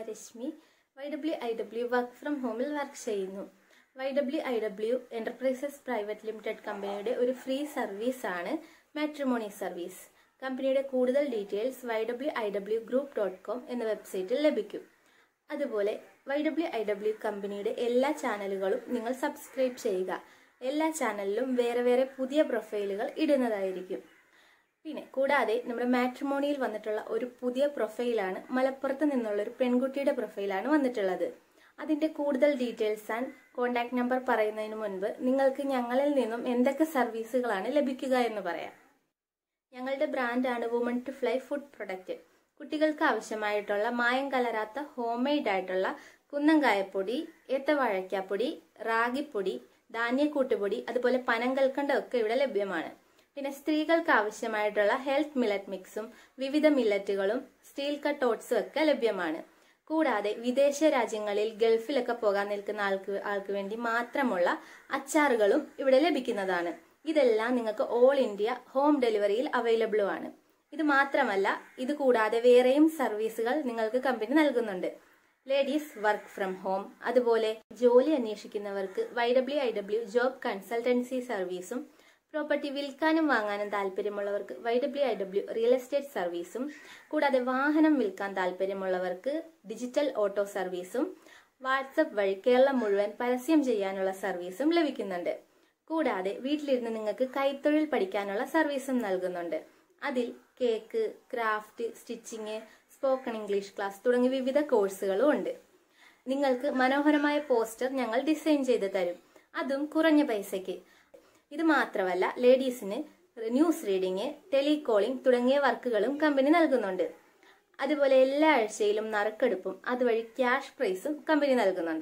Rashmi Y W I W work from ഹോമിൽ work ചെയ്യുന്നു Y W I W enterprises private limited കമ്പനിയുടെ ഒരു free service ആണ് matrimony service കമ്പനിയുടെ കൂടുതൽ details Y W I W group dot com എന്ന വെബ്സൈറ്റിൽ ലഭിക്കും അതുപോലെ വൈ ഡബ്ല്യു ഐ ഡബ്ല്യു കമ്പനിയുടെ എല്ലാ ചാനലുകളും നിങ്ങൾ സബ്സ്ക്രൈബ് ചെയ്യുക എല്ലാ ചാനലിലും വേറെ വേറെ പുതിയ പ്രൊഫൈലുകൾ ഇടുന്നതായിരിക്കും പിന്നെ കൂടാതെ നമ്മുടെ മാട്രിമോണിയിൽ വന്നിട്ടുള്ള ഒരു പുതിയ പ്രൊഫൈലാണ് മലപ്പുറത്ത് നിന്നുള്ള ഒരു പെൺകുട്ടിയുടെ പ്രൊഫൈലാണ് വന്നിട്ടുള്ളത് അതിന്റെ കൂടുതൽ ഡീറ്റെയിൽസ് ആൻഡ് കോൺടാക്ട് നമ്പർ പറയുന്നതിന് മുൻപ് നിങ്ങൾക്ക് ഞങ്ങളിൽ നിന്നും എന്തൊക്കെ സർവീസുകളാണ് ലഭിക്കുക എന്ന് പറയാം ഞങ്ങളുടെ ബ്രാൻഡാണ് woman to fly food product കുട്ടികൾക്ക് ആവശ്യമായിട്ടുള്ള മായം കലരാത്ത ഹോം മെയ്ഡ് ആയിട്ടുള്ള കുന്നങ്കായപ്പൊടി ഏത്തവാഴയ്ക്കാപ്പൊടി റാഗിപ്പൊടി ധാന്യക്കൂട്ടുപൊടി അതുപോലെ പനങ്കൽക്കണ്ട ഒക്കെ ഇവിടെ ലഭ്യമാണ് പിന്നെ സ്ത്രീകൾക്ക് ആവശ്യമായിട്ടുള്ള ഹെൽത്ത് മില്ലറ്റ് മിക്സും വിവിധ മില്ലറ്റുകളും സ്റ്റീൽ കട്ട് ഓട്സും ഒക്കെ ലഭ്യമാണ് കൂടാതെ വിദേശ രാജ്യങ്ങളിൽ ഗൾഫിലൊക്കെ പോകാൻ നിൽക്കുന്ന ആൾക്ക് ആൾക്ക് വേണ്ടി മാത്രമുള്ള അച്ചാറുകളും ഇവിടെ ലഭിക്കുന്നതാണ് ഇതെല്ലാം നിങ്ങൾക്ക് ഓൾ ഇന്ത്യ ഹോം ഡെലിവറിയിൽ അവൈലബിളും ആണ് ഇത് മാത്രമല്ല ഇത് കൂടാതെ വേറെയും സർവീസുകൾ നിങ്ങൾക്ക് കമ്പനി നൽകുന്നുണ്ട് ലേഡീസ് വർക്ക് ഫ്രം ഹോം അതുപോലെ ജോലി അന്വേഷിക്കുന്നവർക്ക് Y W I W job consultancy സർവീസും പ്രോപ്പർട്ടി വിൽക്കാനും വാങ്ങാനും താല്പര്യമുള്ളവർക്ക് Y W I W real estate സർവീസും കൂടാതെ വാഹനം വിൽക്കാൻ താല്പര്യമുള്ളവർക്ക് ഡിജിറ്റൽ ഓട്ടോ സർവീസും വാട്സപ്പ് വഴി കേരളം മുഴുവൻ പരസ്യം ചെയ്യാനുള്ള സർവീസും ലഭിക്കുന്നുണ്ട് കൂടാതെ വീട്ടിലിരുന്ന് നിങ്ങൾക്ക് കൈത്തൊഴിൽ പഠിക്കാനുള്ള സർവീസും നൽകുന്നുണ്ട് അതിൽ cake craft stitching spoken English class തുടങ്ങി വിവിധ കോഴ്സുകളും ഉണ്ട് നിങ്ങൾക്ക് മനോഹരമായ പോസ്റ്റർ ഞങ്ങൾ ഡിസൈൻ ചെയ്ത് തരും അതും കുറഞ്ഞ പൈസയ്ക്ക് ഇത് മാത്രമല്ല ലേഡീസിന് ന്യൂസ് റീഡിംഗ് ടെലികോളിംഗ് തുടങ്ങിയ വർക്കുകളും കമ്പനി നൽകുന്നുണ്ട് അതുപോലെ എല്ലാ ആഴ്ചയിലും നറുക്കെടുപ്പും അതുവഴി ക്യാഷ് പ്രൈസും കമ്പനി നൽകുന്നുണ്ട്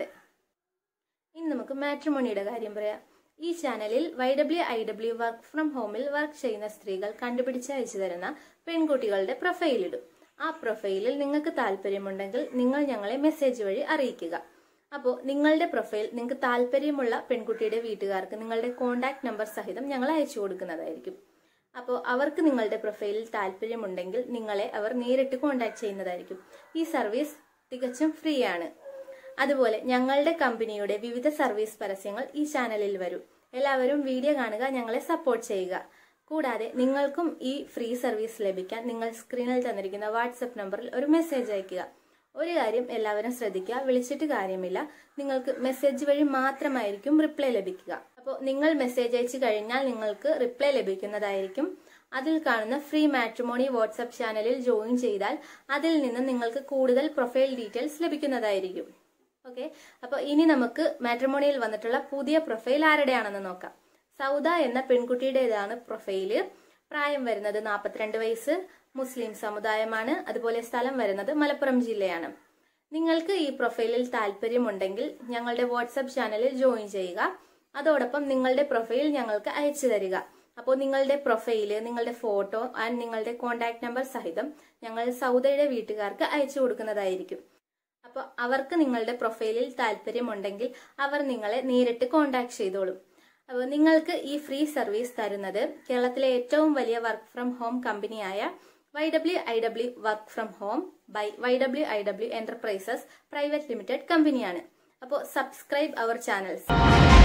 ഇനി നമുക്ക് മാട്രിമോണിയുടെ കാര്യം പറയാം ഈ ചാനലിൽ Y W I W work from ഹോമിൽ വർക്ക് ചെയ്യുന്ന സ്ത്രീകൾ കണ്ടുപിടിച്ച് അയച്ചു തരുന്ന പെൺകുട്ടികളുടെ പ്രൊഫൈൽ ഇടും ആ പ്രൊഫൈലിൽ നിങ്ങൾക്ക് താല്പര്യമുണ്ടെങ്കിൽ നിങ്ങൾ ഞങ്ങളെ മെസ്സേജ് വഴി അറിയിക്കുക അപ്പോൾ നിങ്ങളുടെ പ്രൊഫൈൽ നിങ്ങൾക്ക് താല്പര്യമുള്ള പെൺകുട്ടിയുടെ വീട്ടുകാർക്ക് നിങ്ങളുടെ കോൺടാക്ട് നമ്പർ സഹിതം ഞങ്ങൾ അയച്ചു കൊടുക്കുന്നതായിരിക്കും അപ്പോൾ അവർക്ക് നിങ്ങളുടെ പ്രൊഫൈലിൽ താല്പര്യമുണ്ടെങ്കിൽ നിങ്ങളെ അവർ നേരിട്ട് കോൺടാക്ട് ചെയ്യുന്നതായിരിക്കും ഈ സർവീസ് തികച്ചും ഫ്രീ ആണ് അതുപോലെ ഞങ്ങളുടെ കമ്പനിയുടെ വിവിധ സർവീസ് പരസ്യങ്ങൾ ഈ ചാനലിൽ വരും എല്ലാവരും വീഡിയോ കാണുക ഞങ്ങളെ സപ്പോർട്ട് ചെയ്യുക കൂടാതെ നിങ്ങൾക്കും ഈ ഫ്രീ സർവീസ് ലഭിക്കാൻ നിങ്ങൾ സ്ക്രീനിൽ തന്നിരിക്കുന്ന വാട്സപ്പ് നമ്പറിൽ ഒരു മെസ്സേജ് അയയ്ക്കുക ഒരു കാര്യം എല്ലാവരും ശ്രദ്ധിക്കുക വിളിച്ചിട്ട് കാര്യമില്ല നിങ്ങൾക്ക് മെസ്സേജ് വഴി മാത്രമായിരിക്കും റിപ്ലൈ ലഭിക്കുക അപ്പോൾ നിങ്ങൾ മെസ്സേജ് അയച്ചു കഴിഞ്ഞാൽ നിങ്ങൾക്ക് റിപ്ലൈ ലഭിക്കുന്നതായിരിക്കും അതിൽ കാണുന്ന ഫ്രീ മാട്രിമോണി വാട്സപ്പ് ചാനലിൽ ജോയിൻ ചെയ്താൽ അതിൽ നിന്ന് നിങ്ങൾക്ക് കൂടുതൽ പ്രൊഫൈൽ ഡീറ്റെയിൽസ് ലഭിക്കുന്നതായിരിക്കും ഓക്കെ അപ്പോൾ ഇനി നമുക്ക് മാട്രിമോണിയിൽ വന്നിട്ടുള്ള പുതിയ പ്രൊഫൈൽ ആരുടെയാണെന്ന് നോക്കാം സൗദ എന്ന പെൺകുട്ടിയുടേതാണ് പ്രൊഫൈല് പ്രായം വരുന്നത് നാൽപ്പത്തിരണ്ട് വയസ്സ് മുസ്ലിം സമുദായമാണ് അതുപോലെ സ്ഥലം വരുന്നത് മലപ്പുറം ജില്ലയാണ് നിങ്ങൾക്ക് ഈ പ്രൊഫൈലിൽ താല്പര്യമുണ്ടെങ്കിൽ ഞങ്ങളുടെ വാട്സപ്പ് ചാനലിൽ ജോയിൻ ചെയ്യുക അതോടൊപ്പം നിങ്ങളുടെ പ്രൊഫൈൽ ഞങ്ങൾക്ക് അയച്ചു തരിക അപ്പോൾ നിങ്ങളുടെ പ്രൊഫൈല് നിങ്ങളുടെ ഫോട്ടോ ആൻഡ് നിങ്ങളുടെ കോൺടാക്ട് നമ്പർ സഹിതം ഞങ്ങൾ സൗദയുടെ വീട്ടുകാർക്ക് അയച്ചു കൊടുക്കുന്നതായിരിക്കും അപ്പോൾ അവർക്ക് നിങ്ങളുടെ പ്രൊഫൈലിൽ താല്പര്യമുണ്ടെങ്കിൽ അവർ നിങ്ങളെ നേരിട്ട് കോൺടാക്ട് ചെയ്തോളും അപ്പോൾ നിങ്ങൾക്ക് ഈ ഫ്രീ സർവീസ് തരുന്നത് കേരളത്തിലെ ഏറ്റവും വലിയ വർക്ക് ഫ്രം ഹോം കമ്പനിയായ Y W I W work from home by Y W I W enterprises private limited കമ്പനിയാണ് അപ്പോൾ സബ്സ്ക്രൈബ് അവർ ചാനൽസ്